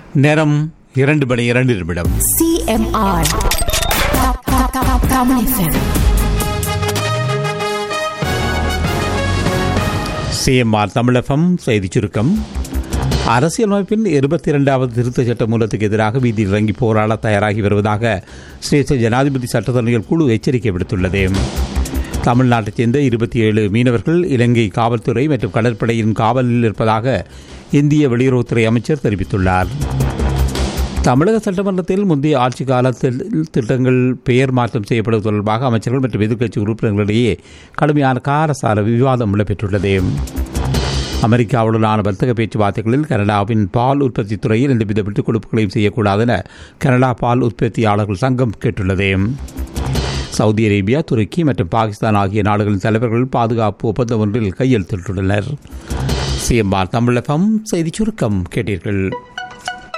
நேரம் இரண்டு மணி இரண்டு நிமிடம் CMR. Ka- ka- ka- Kamu FM. CMR Tamilagam செய்திச் சுருக்கம் அரசியலமைப்பின் இருபத்தி இரண்டாவது திருத்தச் சட்ட மூலத்துக்கு எதிராக வீதியில் இறங்கி போராட தயாராகி வருவதாக சிரேஷ்ட ஜனாதிபதி சட்டத்தரணிகள் குழு எச்சரிக்கை விடுத்துள்ளது தமிழ்நாட்டைச் சேர்ந்த இருபத்தி ஏழு மீனவர்கள் இலங்கை காவல்துறை மற்றும் கடற்படையின் காவலில் இருப்பதாக இந்திய வெளியுறவுத்துறை அமைச்சர் தெரிவித்துள்ளார் தமிழக சட்டமன்றத்தில் முந்தைய ஆட்சி காலத்தில் திட்டங்கள் பெயர் மாற்றம் செய்யப்படுவது தொடர்பாக அமைச்சர்கள் மற்றும் எதிர்க்கட்சி உறுப்பினர்களிடையே கடுமையான காரசார விவாதம் நடைபெற்றுள்ளது அமெரிக்காவுடனான வர்த்தக பேச்சுவார்த்தைகளில் கனடாவின் பால் உற்பத்தி துறையில் எந்தவித விட்டுக் கொடுப்புகளையும் செய்யக்கூடாது என கனடா பால் உற்பத்தியாளர்கள் சங்கம் கேட்டுள்ளது சவுதி அரேபியா துருக்கி மற்றும் பாகிஸ்தான் ஆகிய நாடுகளின் தலைவர்கள் பாதுகாப்பு ஒப்பந்தம் ஒன்றில் கையெழுத்திட்டுள்ளனர் சிஎம்ஆர் தமிழகம் செய்திச் சுருக்கம் கேட்டீர்கள்